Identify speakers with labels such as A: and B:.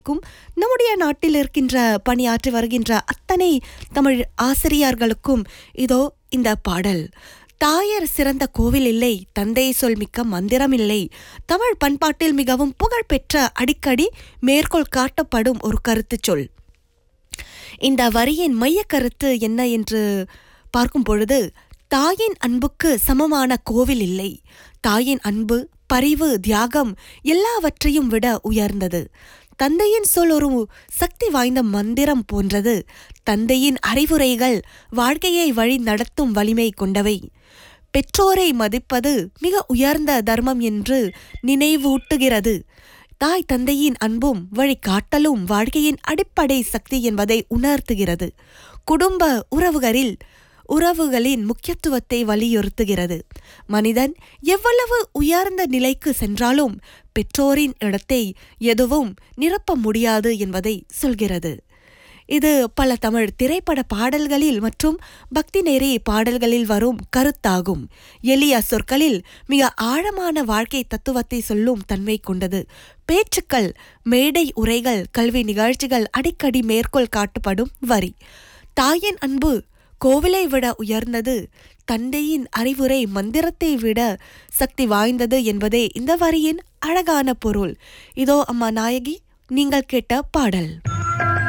A: க்கும் நம்முடைய நாட்டில் இருக்கின்ற பணியாற்றி வருகின்ற அத்தனை தமிழ் ஆசிரியர்களுக்கும் இதோ இந்த பாடல் தாயர் சிறந்த கோவில் இல்லை தந்தை சொல் மிக்க மந்திரம் இல்லை தமிழ் பண்பாட்டில் மிகவும் புகழ்பெற்ற அடிக்கடி மேற்கோள் காட்டப்படும் ஒரு கருத்துச் சொல் இந்த வரியின் மைய கருத்து என்ன என்று பார்க்கும் பொழுது தாயின் அன்புக்கு சமமான கோவில் இல்லை தாயின் அன்பு பரிவு தியாகம் எல்லாவற்றையும் விட உயர்ந்தது தந்தையின் சொல் ஒரு சக்தி வாய்ந்த மந்திரம் போன்றது தந்தையின் அறிவுரைகள் வாழ்க்கையை வழி நடத்தும் வலிமை கொண்டவை பெற்றோரை மதிப்பது மிக உயர்ந்த தர்மம் என்று நினைவூட்டுகிறது தாய் தந்தையின் அன்பும் வழிகாட்டலும் வாழ்க்கையின் அடிப்படை சக்தி என்பதை உணர்த்துகிறது குடும்ப உறவுகளில் உறவுகளின் முக்கியத்துவத்தை வலியுறுத்துகிறது மனிதன் எவ்வளவு உயர்ந்த நிலைக்கு சென்றாலும் பெற்றோரின் இடத்தை எதுவும் நிரப்ப முடியாது என்பதை சொல்கிறது இது பல தமிழ் திரைப்பட பாடல்களில் மற்றும் பக்தி நெறி பாடல்களில் வரும் கருத்தாகும் எளிய சொற்களில் மிக ஆழமான வாழ்க்கை தத்துவத்தை சொல்லும் தன்மை கொண்டது பேச்சுக்கள் மேடை உரைகள் கல்வி நிகழ்ச்சிகள் அடிக்கடி மேற்கோள் காட்டப்படும் வரி தாயின் அன்பு கோவிலை விட உயர்ந்தது தந்தையின் அறிவுரை மந்திரத்தை விட சக்தி வாய்ந்தது என்பதே இந்த வரியின் அழகான பொருள் இதோ அம்மா நாயகி நீங்கள் கேட்ட பாடல்